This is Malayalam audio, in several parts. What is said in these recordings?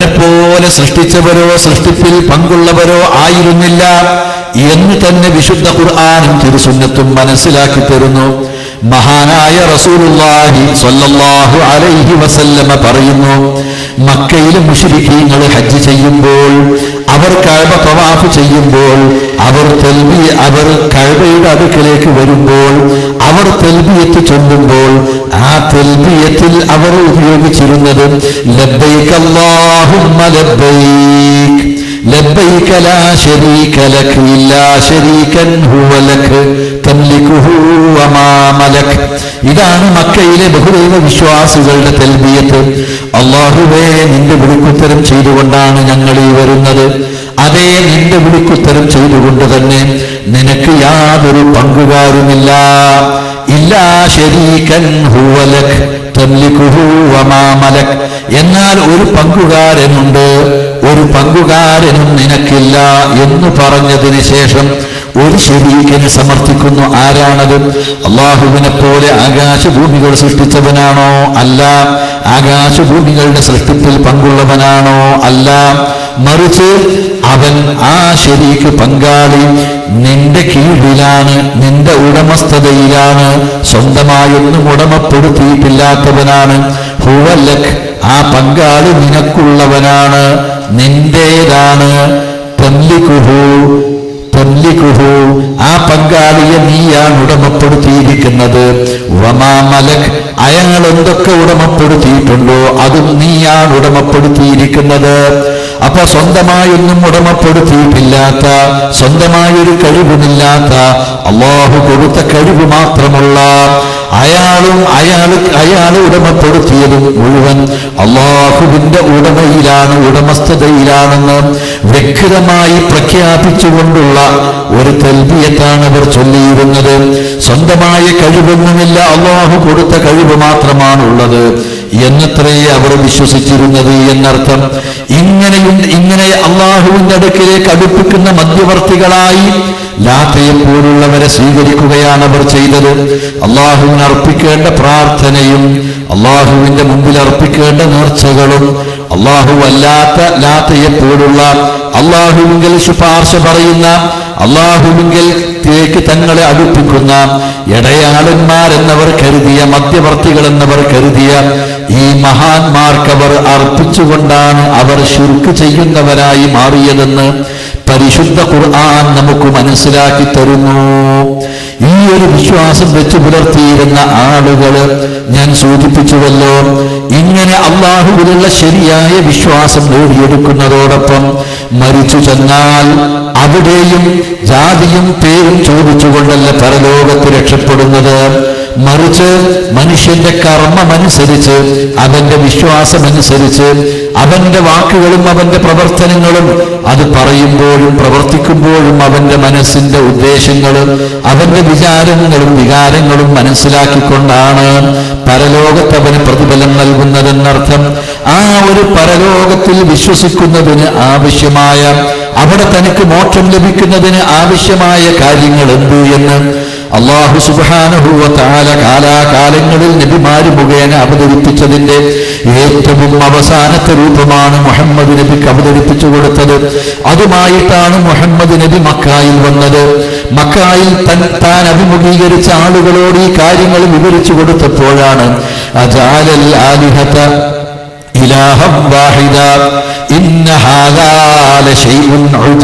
പോലെ സൃഷ്ടിച്ചവരോ സൃഷ്ടിപ്പിൽ പങ്കുള്ളവരോ ആയിരുന്നില്ല എന്ന് തന്നെ വിശുദ്ധ ഖുർആാനും തിരുസുന്നത്തും മനസ്സിലാക്കി തരുന്നു മഹാനായ റസൂലുള്ളാഹി സ്വല്ലല്ലാഹു അലൈഹി വസല്ലമ പറയുന്നു മക്കയിലെ മുശ്രിക്കീങ്ങൾ ഹജ്ജ് ചെയ്യുമ്പോൾ അവർ കഴബ തവാഫ് ചെയ്യുമ്പോൾ അവർ തെൽബി അവർ കഴബയുടെ അടുക്കലേക്ക് വരുമ്പോൾ അവർ തെൽബിയത്ത് ചൊല്ലുമ്പോൾ ആ തെൽബിയത്തിൽ അവർ ഉപയോഗിച്ചിരുന്നത് ലബ്ബൈക് അല്ലാഹുമ്മ ലബ്ബൈക് لبيك لا شريك لك إلا شريكا هو لك تملكه وما ملك ഇതാണ് മക്കയിലെ ബഹുദൈവ വിശ്വാസികളുടെ തെൽബിയത്ത് അള്ളാഹുവേ നിന്റെ വിളിക്കുത്തരം ചെയ്തുകൊണ്ടാണ് ഞങ്ങൾ ഈ വരുന്നത് അതേ നിന്റെ വിളിക്കുത്തരം ചെയ്തുകൊണ്ട് തന്നെ നിനക്ക് യാതൊരു പങ്കുകാരുമില്ല ഇല്ലാ ശരീകൻ ഹുവലക് തംലിക്കുഹു വമാ മലക് എന്നാൽ ഒരു പങ്കുകാരനുണ്ട് ഒരു പങ്കുകാരനും നിനക്കില്ല എന്ന് പറഞ്ഞതിന് ശേഷം ഒരു ശരീരന് സമർത്ഥിക്കുന്നു ആരാണത് അള്ളാഹുവിനെ പോലെ ആകാശഭൂമികൾ സൃഷ്ടിച്ചവനാണോ അല്ല ആകാശഭൂമികളുടെ സൃഷ്ടിപ്പിൽ പങ്കുള്ളവനാണോ അല്ല മറിച്ച് അവൻ ആ ശരീക്ക് പങ്കാളി നിന്റെ കീഴിലാണ് നിന്റെ ഉടമസ്ഥതയിലാണ് സ്വന്തമായൊന്നും ഉടമപ്പെടുത്തിയിട്ടില്ലാത്തവനാണ് ഹുവല്ലക് ആ പങ്കാളി നിനക്കുള്ളവനാണ് നിന്റേതാണ് തല്ലിക്കുഹു തല്ലിക്കുഹു ആ പങ്കാളിയെ നീയാണ് ഉടമപ്പെടുത്തിയിരിക്കുന്നത് വമാ മലക് അയാൾ എന്തൊക്കെ ഉടമപ്പെടുത്തിയിട്ടുണ്ടോ അതും നീയാണ് ഉടമപ്പെടുത്തിയിരിക്കുന്നത് അപ്പൊ സ്വന്തമായൊന്നും ഉടമപ്പെടുത്തിയിട്ടില്ലാത്ത സ്വന്തമായൊരു കഴിവുമില്ലാത്ത അള്ളാഹു കൊടുത്ത കഴിവ് മാത്രമുള്ള അയാളും അയാൾ അയാൾ ഉടമപ്പെടുത്തിയതും മുഴുവൻ അള്ളാഹുവിന്റെ ഉടമയിലാണ് ഉടമസ്ഥതയിലാണെന്ന് വ്യക്തമായി പ്രഖ്യാപിച്ചുകൊണ്ടുള്ള ഒരു തെൽബിയത്താണ് അവർ ചൊല്ലിയിരുന്നത് സ്വന്തമായ കഴിവൊന്നുമില്ല അള്ളാഹു കൊടുത്ത കഴിവ് മാത്രമാണുള്ളത് എന്നത്രേ അവർ വിശ്വസിച്ചിരുന്നത് എന്നർത്ഥം ഇങ്ങനെയും ഇങ്ങനെ അള്ളാഹുവിന്റെ അടുക്കിലേക്ക് അടുപ്പിക്കുന്ന മധ്യവർത്തികളായി ലാത്തയെ പോലുള്ളവരെ സ്വീകരിക്കുകയാണ് അവർ ചെയ്തത് അള്ളാഹുവിന് അർപ്പിക്കേണ്ട പ്രാർത്ഥനയും അള്ളാഹുവിന്റെ മുമ്പിൽ അർപ്പിക്കേണ്ട നേർച്ചകളും അള്ളാഹു അല്ലാത്ത ലാത്തയെ പോലുള്ള അള്ളാഹുവിങ്കൽ ശുപാർശ പറയുന്ന അള്ളാഹുവിങ്കലേക്ക് തങ്ങളെ അടുപ്പിക്കുന്ന ഇടയാളന്മാരെന്നവർ കരുതിയ മധ്യവർത്തികൾ എന്നവർ കരുതിയ ഈ മഹാന്മാർക്കവർ അർപ്പിച്ചുകൊണ്ടാണ് അവർ ശുർക്ക് ചെയ്യുന്നവരായി മാറിയതെന്ന് പരിശുദ്ധ ഖുർആൻ നമുക്ക് മനസ്സിലാക്കി തരുന്നു ഈ ഒരു വിശ്വാസം വെച്ച് പുലർത്തിയിരുന്ന ആളുകൾ ഞാൻ സൂചിപ്പിച്ചുവല്ലോ ഇങ്ങനെ അള്ളാഹുവിലുള്ള ശരിയായ വിശ്വാസം നേടിയെടുക്കുന്നതോടൊപ്പം മരിച്ചു ചെന്നാൽ അവിടെയും ജാതിയും പേരും ചോദിച്ചുകൊണ്ടല്ല പരലോകത്ത് രക്ഷപ്പെടുന്നത് മറിച്ച് മനുഷ്യന്റെ കർമ്മമനുസരിച്ച് അവന്റെ വിശ്വാസമനുസരിച്ച് അവന്റെ വാക്കുകളും അവന്റെ പ്രവർത്തനങ്ങളും അത് പറയുമ്പോഴും പ്രവർത്തിക്കുമ്പോഴും അവന്റെ മനസ്സിന്റെ ഉദ്ദേശങ്ങളും അവന്റെ വിചാരങ്ങളും വികാരങ്ങളും മനസ്സിലാക്കിക്കൊണ്ടാണ് പരലോകത്ത് അവന് പ്രതിഫലം നൽകുന്നതെന്നർത്ഥം ആ ഒരു പരലോകത്തിൽ വിശ്വസിക്കുന്നതിന് ആവശ്യമായ അവിടെ തനിക്ക് മോക്ഷം ലഭിക്കുന്നതിന് ആവശ്യമായ കാര്യങ്ങൾ എന്ത് എന്ന് അള്ളാഹു സുബാനുഭൂവ താല കാലാകാലങ്ങളിൽ നബിമാര് മുഖേന അവതരിപ്പിച്ചതിന്റെ ഏറ്റവും അവസാനത്തെ രൂപമാണ് മുഹമ്മദ് നബിക്ക് അവതരിപ്പിച്ചു കൊടുത്തത് അതുമായിട്ടാണ് മുഹമ്മദ് നബി മക്കായിൽ വന്നത് മക്കായിൽ തൻ താൻ അഭിമുഖീകരിച്ച ആളുകളോട് ഈ കാര്യങ്ങൾ വിവരിച്ചു കൊടുത്തപ്പോഴാണ് അജാലൽ ആലിഹത ഇലാഹം വാഹിദ ഇന്ന ഹാദാ ലശൈഉൻ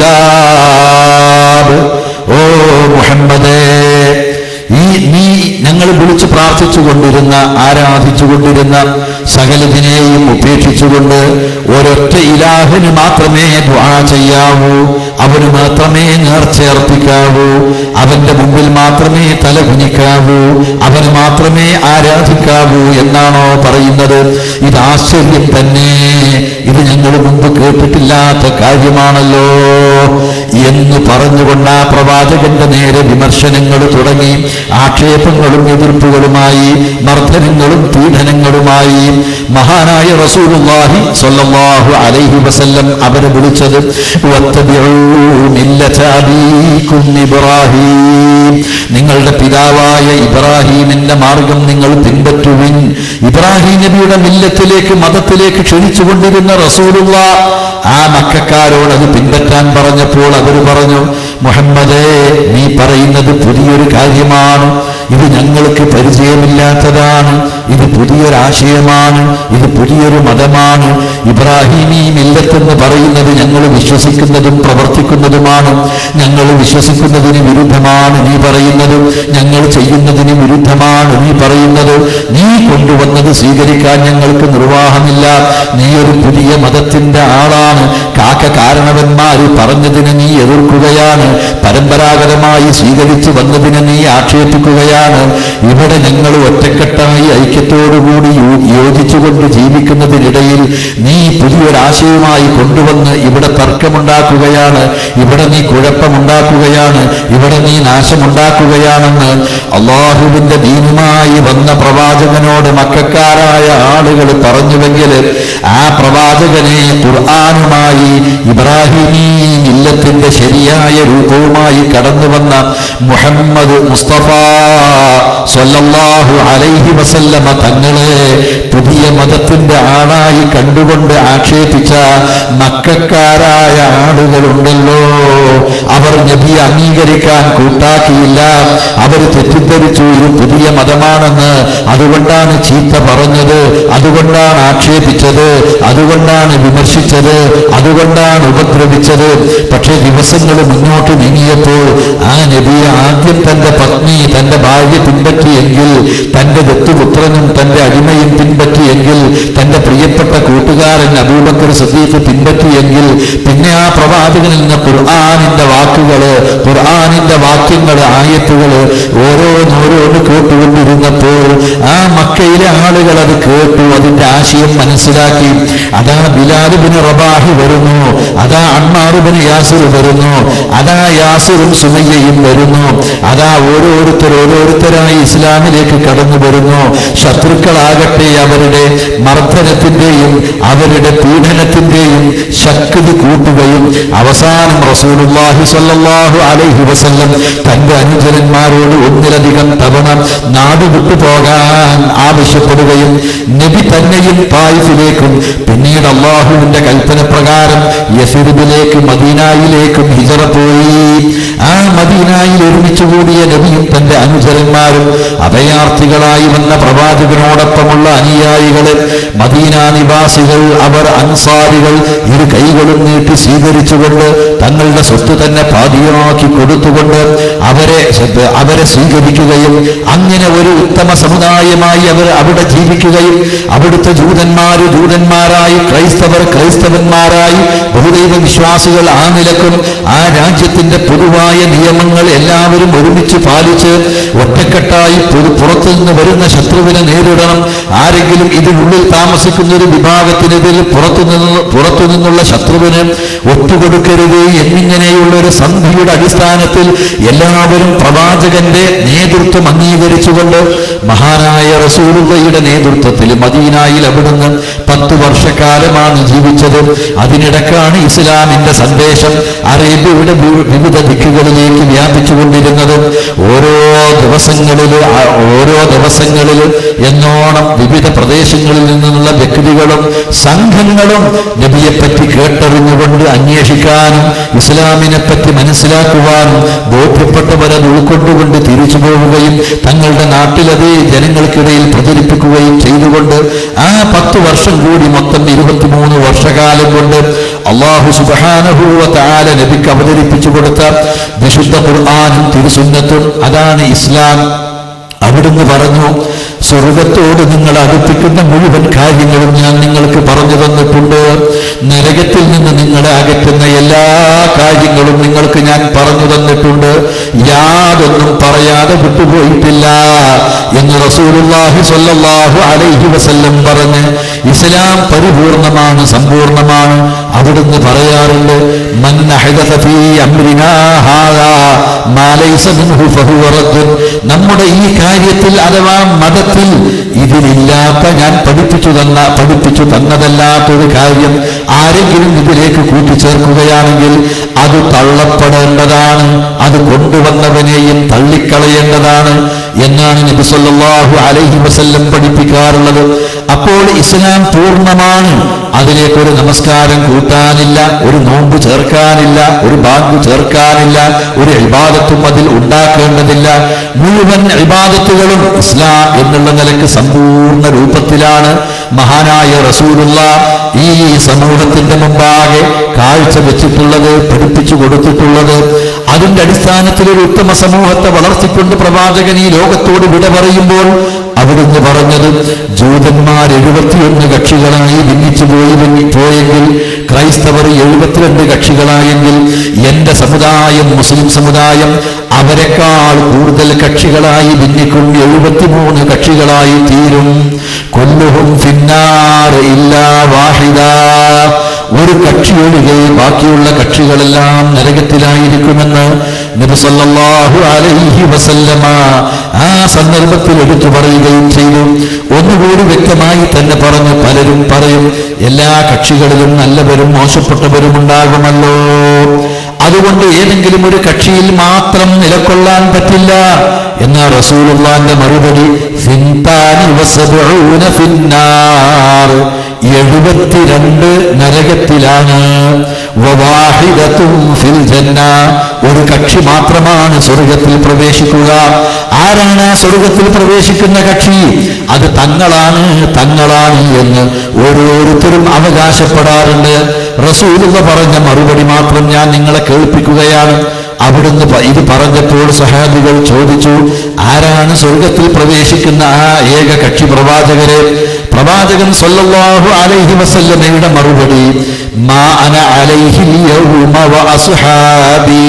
ഉജാബ് ഓ മുഹമ്മദേ ഈ നീ ഞങ്ങൾ വിളിച്ചു പ്രാർത്ഥിച്ചു കൊണ്ടിരുന്ന ആരാധിച്ചു കൊണ്ടിരുന്ന സകലതിനെയും ഉപേക്ഷിച്ചുകൊണ്ട് ഒരൊറ്റ ഇലാഹിന് മാത്രമേ ദ്വാ ചെയ്യാവൂ അവന് മാത്രമേ നേർച്ചയർപ്പിക്കാവൂ അവന്റെ മുമ്പിൽ മാത്രമേ തല കുനിക്കാവൂ അവന് മാത്രമേ ആരാധിക്കാവൂ എന്നാണോ പറയുന്നത് ഇത് ആശ്ചര്യം തന്നെ ഇത് ഞങ്ങൾ മുമ്പ് കേട്ടിട്ടില്ലാത്ത കാര്യമാണല്ലോ എന്ന് പറഞ്ഞുകൊണ്ട് ആ പ്രവാചകന്റെ നേരെ വിമർശനങ്ങൾ തുടങ്ങി ആക്ഷേപങ്ങളും എതിർപ്പുകളുമായി മർദ്ദനങ്ങളും പീഡനങ്ങളുമായി മഹാനായ റസൂലുള്ളാഹി സ്വല്ലല്ലാഹു അലൈഹി വസല്ലം അവരെ വിളിച്ചത് വത്തബിഊ മില്ലത അബീകും ഇബ്രാഹിം നിങ്ങളുടെ പിതാവായ ഇബ്രാഹീമിന്റെ മാർഗം നിങ്ങൾ പിൻപറ്റുവിൻ ഇബ്രാഹിം നബിയുടെ മില്ലത്തിലേക്ക് മതത്തിലേക്ക് ക്ഷണിച്ചുകൊണ്ടിരുന്ന റസൂലുള്ള ആ മക്കാരോട് അത് പിൻപറ്റാൻ പറഞ്ഞപ്പോൾ അവർ പറഞ്ഞു മുഹമ്മദേ നീ പറയുന്നത് പുതിയൊരു കാര്യമാണ് ഇത് ഞങ്ങൾക്ക് പരിചയമില്ലാത്തതാണ് ഇത് പുതിയൊരാശയമാണ് ഇത് പുതിയൊരു മതമാണ് ഇബ്രാഹിമി മില്ലത്തെന്ന് പറയുന്നത് ഞങ്ങൾ വിശ്വസിക്കുന്നതും പ്രവർത്തിക്കുന്നതുമാണ് ഞങ്ങൾ വിശ്വസിക്കുന്നതിന് വിരുദ്ധമാണ് നീ പറയുന്നത് ഞങ്ങൾ ചെയ്യുന്നതിന് വിരുദ്ധമാണ് നീ പറയുന്നത് നീ കൊണ്ടുവന്നത് സ്വീകരിക്കാൻ ഞങ്ങൾക്ക് നിർവാഹമില്ല നീ ഒരു പുതിയ മതത്തിന്റെ ആളാണ് കാക്ക കാരണവന്മാര് പറഞ്ഞതിന് നീ എതിർക്കുകയാണ് പരമ്പരാഗതമായി സ്വീകരിച്ചു വന്നതിന് നീ ആക്ഷേപിക്കുകയാണ് ഇവിടെ ഞങ്ങൾ ഒറ്റക്കെട്ടായി ഐക്യത്തോടുകൂടി യോ- യോജിച്ചുകൊണ്ട് ജീവിക്കുന്നതിനിടയിൽ നീ പുതിയൊരാശയമായി കൊണ്ടുവന്ന് ഇവിടെ തർക്കമുണ്ടാക്കുകയാണ് ഇവിടെ നീ കുഴപ്പമുണ്ടാക്കുകയാണ് ഇവിടെ നീ നാശമുണ്ടാക്കുകയാണെന്ന് അള്ളാഹുവിന്റെ ദീനുമായി വന്ന പ്രവാചകനോട് മക്കാരായ ആളുകൾ പറഞ്ഞുവെങ്കിൽ ആ പ്രവാചകനെ ഖുർആാനുമായി ഇബ്രാഹിമീ ഇല്ലത്തിന്റെ ശരിയായ രൂപവുമായി കടന്നു വന്ന മുഹമ്മദ് മുസ്തഫ സല്ലല്ലാഹു അലൈഹി വസല്ലമ തങ്ങളെ പുതിയ മതത്തിന്റെ ആളായി കണ്ടുകൊണ്ട് ആക്ഷേപിച്ച മക്കാരായ ആളുകളുണ്ടല്ലോ അവർ നബിയെ അംഗീകരിക്കാൻ കൂട്ടാക്കിയില്ല അവർ തെറ്റിദ്ധരിച്ചു ഇത് പുതിയ മതമാണെന്ന് അതുകൊണ്ടാണ് ചീത്ത പറഞ്ഞത് അതുകൊണ്ടാണ് ആക്ഷേപിച്ചത് അതുകൊണ്ടാണ് വിമർശിച്ചത് അതുകൊണ്ടാണ് ഉപദ്രവിച്ചത് പക്ഷേ ദിവസങ്ങൾ മുന്നോട്ട് നീങ്ങിയപ്പോൾ ആ നബിയെ ആദ്യം തന്റെ പത്നി തന്റെ ഭാര്യ പിൻപറ്റിയെങ്കിൽ തന്റെ ദത്തുപുത്രനും തന്റെ അടിമയും പിൻപറ്റിയെങ്കിൽ തന്റെ പ്രിയപ്പെട്ട കൂട്ടുകാരൻ അബൂബക്കർ സദീഖ് പിൻപറ്റിയെങ്കിൽ പിന്നെ ആ പ്രവാചകനിൽ നിന്ന് ഖുർആാനിന്റെ വാക്കുകള് ഖുർആാനിന്റെ വാക്യങ്ങള് ആയത്തുകള് ഓരോന്നോരോന്ന് കേട്ടുകൊണ്ടിരുന്നപ്പോൾ ആ മക്കയിലെ ആളുകൾ അത് കേട്ടു അതിന്റെ ആശയം മനസ്സിലാക്കി അതാ ബിലാലുബിന് റബാഹി വരുന്നു അതാ അണ്ണാറുബിന് യാസിർ വരുന്നു അതാ യാസിറും സുമയ്യയും വരുന്നു അതാ ഓരോരുത്തർ ഓരോരുത്തരായി ഇസ്ലാമിലേക്ക് കടന്നു വരുന്നു ശത്രുക്കളാകട്ടെ അവരുടെ മർദ്ദനത്തിന്റെയും അവരുടെ പീഡനത്തിന്റെയും ശക്തി കൂട്ടുകയും അവസാനം റസൂലുള്ളാഹി സ്വല്ലല്ലാഹു അലൈഹി വസല്ലം തന്റെ അനുചരന്മാരോട് ഒന്നിലധികം തവണ നാട് വിട്ടുപോകാൻ ആവശ്യപ്പെടുകയും നബി തന്നെയും തായിഫിലേക്കും പിന്നീട് അള്ളാഹുവിന്റെ കൽപ്പന പ്രകാരം യസിറിബിലേക്ക് മദീനായിലേക്കും ഹിജറ പോയി ആ മദീനായിൽ ഒരുമിച്ച് കൂടിയ നബിയും തന്റെ അനുചരന്മാരും അഭയാർത്ഥികളായി വന്ന പ്രവാചകനോടൊപ്പമുള്ള അനുയായികള് മദീന നിവാസികൾ അവർ അൻസാരികൾ ഇരു കൈകളും നീട്ടി സ്വീകരിച്ചുകൊണ്ട് തങ്ങളുടെ സ്വത്ത് തന്നെ പാതിയാക്കി കൊടുത്തുകൊണ്ട് അവരെ അവരെ സ്വീകരിക്കുകയും അങ്ങനെ ഒരു ഉത്തമ സമുദായമായി അവർ അവിടെ ജീവിക്കുകയും അവിടുത്തെ ജൂതന്മാര് ജൂതന്മാരായി ക്രൈസ്തവർ ക്രൈസ്തവന്മാരായി ബഹുദൈവ വിശ്വാസികൾ ആ നിലക്കും ആ രാജ്യത്തിന്റെ പൊതുവായ നിയമങ്ങൾ എല്ലാവരും ഒരുമിച്ച് പാലിച്ച് ഒറ്റക്കെട്ടായി പൊതു- പുറത്തു നിന്ന് വരുന്ന ശത്രുവിനെ നേരിടണം ആരെങ്കിലും ഇതിനുള്ളിൽ താമസിക്കുന്ന ഒരു വിഭാഗത്തിനെതിരെ പുറത്തു നിന്ന് പുറത്തു നിന്നുള്ള ശത്രുവിന് ഒറ്റുകൊടുക്കരുത് എന്നിങ്ങനെയുള്ള ഒരു സന്ധിയുടെ അടിസ്ഥാനത്തിൽ എല്ലാവരും പ്രവാചകന്റെ നേതൃത്വം അംഗീകരിച്ചുകൊണ്ട് മഹാനായ റസൂലുള്ളയുടെ നേതൃത്വത്തിൽ മദീനായിൽ അവിടുന്ന് പത്ത് വർഷക്കാലമാണ് ജീവിച്ചത് അതിനിടക്കാണ് ഇസ്ലാമിന്റെ സന്ദേശം അറേബ്യയുടെ വി- വിവിധ ദിക്കുകളിലേക്ക് വ്യാപിച്ചുകൊണ്ടിരുന്നത് ഓരോ ദിവസങ്ങളിൽ ആ- ഓരോ ദിവസങ്ങളിൽ എന്നോണം വിവിധ പ്രദേശങ്ങളിൽ നിന്നുള്ള വ്യക്തികളും സംഘങ്ങളും നബിയെപ്പറ്റി കേട്ടറിഞ്ഞുകൊണ്ട് അന്വേഷിക്കാനും ഇസ്ലാമിനെ പറ്റി മനസ്സിലാക്കുവാനും ബോധ്യപ്പെട്ടവരത് ഉൾക്കൊണ്ടുകൊണ്ട് തിരിച്ചു പോവുകയും തങ്ങളുടെ നാട്ടിലത് ജനങ്ങൾക്കിടയിൽ പ്രചരിപ്പിക്കുകയും ചെയ്തുകൊണ്ട് ആ പത്ത് വർഷം കൂടി മൊത്തം ഇരുപത്തിമൂന്ന് വർഷകാലം കൊണ്ട് അള്ളാഹു സുബാനഹൂവ താല നബിക്ക് അവതരിപ്പിച്ചു കൊടുത്ത വിശുദ്ധ ഖുർആാനും തിരുസുന്നത്തും അതാണ് ഇസ്ലാം അവിടുന്ന് പറഞ്ഞു സ്വർഗത്തോട് നിങ്ങൾ അടുപ്പിക്കുന്ന മുഴുവൻ കാര്യങ്ങളും ഞാൻ നിങ്ങൾക്ക് പറഞ്ഞു തന്നിട്ടുണ്ട് നരകത്തിൽ നിന്ന് നിങ്ങളെ അകറ്റുന്ന എല്ലാ കാര്യങ്ങളും നിങ്ങൾക്ക് ഞാൻ പറഞ്ഞു തന്നിട്ടുണ്ട് യാതൊന്നും പറയാതെ വിട്ടുപോയിട്ടില്ല എന്ന് റസൂലുള്ളാഹി സ്വല്ലല്ലാഹു അലൈഹി വസല്ലം പറഞ്ഞ് ഇസ്ലാം പരിപൂർണമാണ് സമ്പൂർണമാണ് അവിടുന്ന് പറയാറുണ്ട് മൻ അഹദഥ ഫീ അംരിനാ ഹാദാ മാ ലൈസ മിൻഹു ഫഹുവ റദ്ദുൻ നമ്മുടെ ഈ കാര്യത്തിൽ അഥവാ മതത്തിൽ ഇതിലില്ലാത്ത ഞാൻ പഠിപ്പിച്ചു തന്ന പഠിപ്പിച്ചു തന്നതല്ലാത്തൊരു കാര്യം ആരെങ്കിലും ഇതിലേക്ക് കൂട്ടിച്ചേർക്കുകയാണെങ്കിൽ അത് തള്ളപ്പെടേണ്ടതാണ് അത് കൊണ്ടുവന്നവനെയും തള്ളിക്കളയേണ്ടതാണ് എന്നാണ് നബി സല്ലല്ലാഹു അലൈഹി വസല്ലം പഠിപ്പിക്കാറുള്ളത് അപ്പോൾ ഇസ്ലാം പൂർണ്ണമാണ് അതിലേക്കൊരു നമസ്കാരം കൂട്ടാനില്ല ഒരു നോമ്പ് ചേർക്കാനില്ല ഒരു ബാങ്ക് ചേർക്കാനില്ല ഒരു ഇബാദത്തും അതിൽ ഉണ്ടാക്കേണ്ടതില്ല മുഴുവൻ ഇബാദത്തുകളും ഇസ്ലാം എന്നുള്ള നിലക്ക് സമ്പൂർണ്ണ രൂപത്തിലാണ് മഹാനായ റസൂലുള്ള ഈ സമൂഹത്തിന്റെ മുമ്പാകെ കാഴ്ച വെച്ചിട്ടുള്ളത് പഠിപ്പിച്ചു കൊടുത്തിട്ടുള്ളത് അതിന്റെ അടിസ്ഥാനത്തിൽ ഒരു ഉത്തമ സമൂഹത്തെ വളർത്തിക്കൊണ്ട് പ്രവാചകൻ ഈ ലോകത്തോട് വിട പറയുമ്പോൾ അവിടുന്ന് പറഞ്ഞത് ജൂതന്മാർ എഴുപത്തിയൊന്ന് കക്ഷികളായി ഭിന്നിച്ചു പോയി പോയെങ്കിൽ ക്രൈസ്തവർ എഴുപത്തിരണ്ട് കക്ഷികളായെങ്കിൽ എന്റെ സമുദായം മുസ്ലിം സമുദായം അവരെക്കാൾ കൂടുതൽ കക്ഷികളായി ഭിന്നിക്കും എഴുപത്തിമൂന്ന് കക്ഷികളായി തീരും കൊല്ലുഹും ഫിന്നാർ ഇല്ലാ വാഹിദ ഒരു കക്ഷി ഒഴികെ ബാക്കിയുള്ള കക്ഷികളെല്ലാം നരകത്തിലായിരിക്കുമെന്ന് നബി സല്ലല്ലാഹു അലൈഹി വസല്ലമ ആ സന്ദർഭത്തിൽ എടുത്തു പറയുകയും ചെയ്തു ഒന്നുകൂടി വ്യക്തമായി തന്നെ പറഞ്ഞു പലരും പറയും എല്ലാ കക്ഷികളിലും നല്ലവരും മോശപ്പെട്ടവരും ഉണ്ടാകുമല്ലോ അതുകൊണ്ട് ഏതെങ്കിലും ഒരു കക്ഷിയിൽ മാത്രം നിലകൊള്ളാൻ പറ്റില്ല എന്ന റസൂലുള്ളാന്റെ മറുപടി ഫിൻതാനി വസബഊന ഫിന്നാർ എഴുപത്തിരണ്ട് നരകത്തിലാണ് വവാഹിദത്തും ഫിൽ ജന്ന ഒരു കക്ഷി മാത്രമാണ് സ്വർഗത്തിൽ പ്രവേശിക്കുക ആരാണ് ആ സ്വർഗത്തിൽ പ്രവേശിക്കുന്ന കക്ഷി അത് തങ്ങളാണ് തങ്ങളാണ് എന്ന് ഓരോരുത്തരും അവകാശപ്പെടാറുണ്ട് റസൂലുള്ള പറഞ്ഞ മറുപടി മാത്രം ഞാൻ നിങ്ങളെ കേൾപ്പിക്കുകയാണ് അവിടുന്ന് പ- ഇത് പറഞ്ഞപ്പോൾ സഹാബികൾ ചോദിച്ചു ആരാണ് സ്വർഗത്തിൽ പ്രവേശിക്കുന്ന ആ ഏക കക്ഷി പ്രവാചകരെ പ്രവാചകൻ സല്ലല്ലാഹു അലൈഹി വസല്ലമയുടെ മറുപടി മാ അന അലൈഹിൽ യൗമ വ അസ്ഹാബി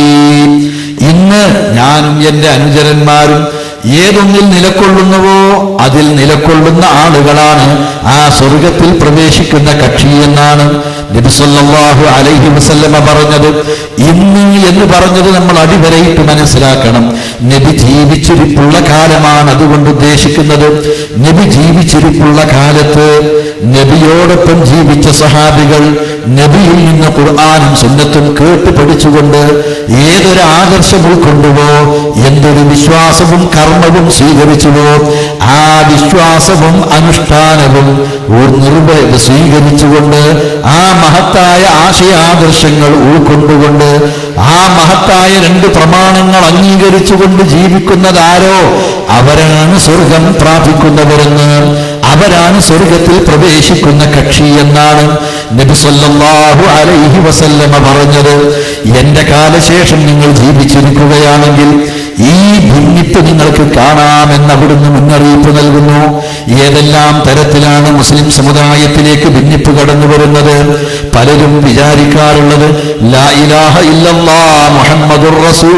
ഇന്ന് ഞാനും എൻ്റെ അനുചരന്മാരും ഏതൊന്നിൽ നിലക്കൊള്ളുന്നുവോ അതിൽ നിലക്കൊള്ളുന്ന ആളുകളാണ് ആ സ്വർഗത്തിൽ പ്രവേശിക്കുന്ന കക്ഷി എന്നാണ് നബി സല്ലല്ലാഹു അലൈഹി വസല്ലമ പറഞ്ഞത് ഇന്ന് എന്ന് പറഞ്ഞത് നമ്മൾ അടിവരയിട്ട് മനസ്സിലാക്കണം നബി ജീവിച്ചിരിപ്പുള്ള കാലമാണ് അതുകൊണ്ട് ഉദ്ദേശിക്കുന്നത് നബി ജീവിച്ചിരിപ്പുള്ള കാലത്ത് നബിയോടൊപ്പം ജീവിച്ച സഹാബികൾ നബിയിൽ നിന്ന് ഖുർആാനും സുന്നത്തും കേട്ട് പഠിച്ചുകൊണ്ട് ഏതൊരു ആദർശം ഉൾക്കൊണ്ടുവോ എന്തൊരു വിശ്വാസവും കർമ്മവും സ്വീകരിച്ചുവോ ആ വിശ്വാസവും അനുഷ്ഠാനവും ഒരു നിർഭ സ്വീകരിച്ചുകൊണ്ട് ആ മഹത്തായ ആശയാദർശങ്ങൾ ഉൾക്കൊണ്ടുകൊണ്ട് ആ മഹത്തായ രണ്ട് പ്രമാണങ്ങൾ അംഗീകരിച്ചുകൊണ്ട് ജീവിക്കുന്നതാരോ അവരാണ് സ്വർഗം പ്രാപിക്കുന്നവരെന്ന് അവരാണ് സ്വർഗത്തിൽ പ്രവേശിക്കുന്ന കക്ഷി എന്നാണ് നബി സല്ലല്ലാഹു അലൈഹി വസല്ലമ പറഞ്ഞത് എന്റെ കാലശേഷം നിങ്ങൾ ജീവിച്ചിരിക്കുകയാണെങ്കിൽ ഈ ഭിന്നിപ്പ് നിങ്ങൾക്ക് കാണാമെന്ന് അവിടുന്ന് മുന്നറിയിപ്പ് നൽകുന്നു ഏതെല്ലാം തരത്തിലാണ് മുസ്ലിം സമുദായത്തിലേക്ക് ഭിന്നിപ്പ് കടന്നു വരുന്നത് പലരും വിചാരിക്കാറുള്ളത് ലാ ഇലാഹ ഇല്ലല്ലാ മുഹമ്മദുർ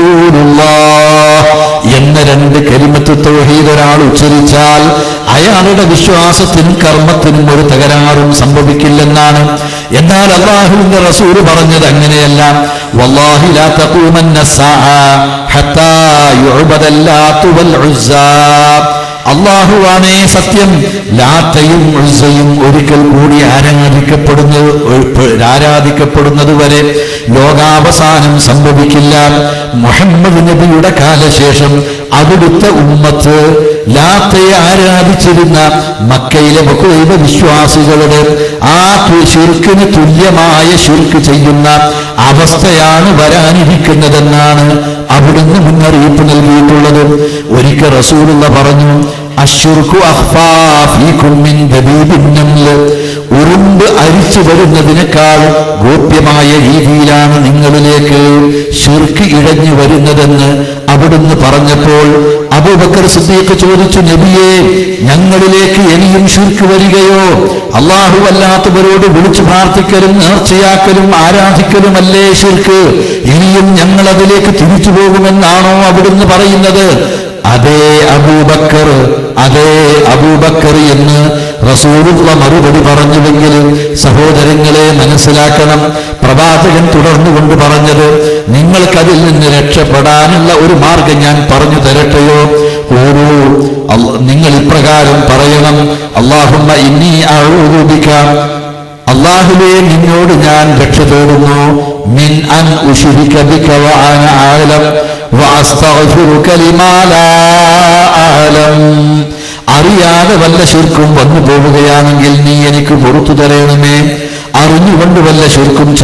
റസൂലുള്ളാഹ് എന്ന രണ്ട് കരിമത്ത് തൗഹീദ് ഒരാൾ ഉച്ചരിച്ചാൽ അയാളുടെ വിശ്വാസത്തിനും കർമ്മത്തിനും ഒരു തകരാറും സംഭവിക്കില്ലെന്നാണ് എന്നാൽ അള്ളാഹുവിന്റെ റസൂൽ പറഞ്ഞത് അങ്ങനെയല്ല വല്ലാഹി ലാ തഖൂമന്ന സ്സാഅ ഹത്താ യുഅബദല്ലാത്തു വൽ ഉസ്സാ അള്ളാഹുവാണേ സത്യം ലാത്തയും ഉൾസയും ഒരിക്കൽ കൂടി ആരാധിക്കപ്പെടുന്നത് ആരാധിക്കപ്പെടുന്നത് വരെ ലോകാവസാനം സംഭവിക്കില്ല മുഹമ്മദ് നബിയുടെ കാലശേഷം അവിടുത്തെ ഉമ്മത്ത് ലാത്തയെ ആരാധിച്ചിരുന്ന മക്കയിലെ ബഹുദൈവ വിശ്വാസികളുടെ ആ തു- ശിർക്കിന് തുല്യമായ ശിർക്ക് ചെയ്യുന്ന അവസ്ഥയാണ് വരാനിരിക്കുന്നതെന്നാണ് അവിടുന്ന് മുന്നറിയിപ്പ് നൽകിയിട്ടുള്ളത് ഒരിക്കൽ റസൂലുള്ള പറഞ്ഞു അശ്ശുർക്കു അഖ്ഫാ ഫീകും മിൻ ദബീബിൻ നംല് ഉറുമ്പ് അരിച്ചു വരുന്നതിനേക്കാൾ ഗോപ്യമായ രീതിയിലാണ് നിങ്ങളിലേക്ക് ശിർക്ക് ഇഴഞ്ഞു വരുന്നതെന്ന് അവിടുന്ന് പറഞ്ഞപ്പോൾ അബൂബക്കർ സിദ്ദീഖ് ചോദിച്ചു നബിയെ ഞങ്ങളിലേക്ക് ഇനിയും ശിർക്ക് വരികയോ അള്ളാഹു അല്ലാത്തവരോട് വിളിച്ചു പ്രാർത്ഥിക്കലും നേർച്ചയാക്കലും ആരാധിക്കലുമല്ലേ ശിർക്ക് ഇനിയും ഞങ്ങൾ അതിലേക്ക് തിരിച്ചു പോകുമെന്നാണോ അവിടുന്ന് പറയുന്നത് അതേ അബൂബക്കർ അതേ അബൂബക്കർ എന്ന് റസൂലുള്ള മറുപടി പറഞ്ഞുവെങ്കിൽ സഹോദരങ്ങളെ മനസ്സിലാക്കണം പ്രവാചകൻ തുടർന്നുകൊണ്ട് പറഞ്ഞത് നിങ്ങൾക്കതിൽ നിന്ന് രക്ഷപ്പെടാനുള്ള ഒരു മാർഗം ഞാൻ പറഞ്ഞു തരട്ടെയോ ഓരോ അല്ല- നിങ്ങൾ ഇപ്രകാരം പറയണം അള്ളാഹുമ്മ ഇന്നീ അഴൂപിക്കാം അള്ളാഹുവേ നിന്നോട് ഞാൻ രക്ഷ തേടുന്നു من أن أشرك بك وأنا أعلم وأستغفرك لما لا أعلم അറിയാതെ വല്ല ശിർക്കും വന്നു പോവുകയാണെങ്കിൽ നീ എനിക്ക് പുറത്തു തരണമേ അറിഞ്ഞുകൊണ്ട് വല്ല ശിർക്കും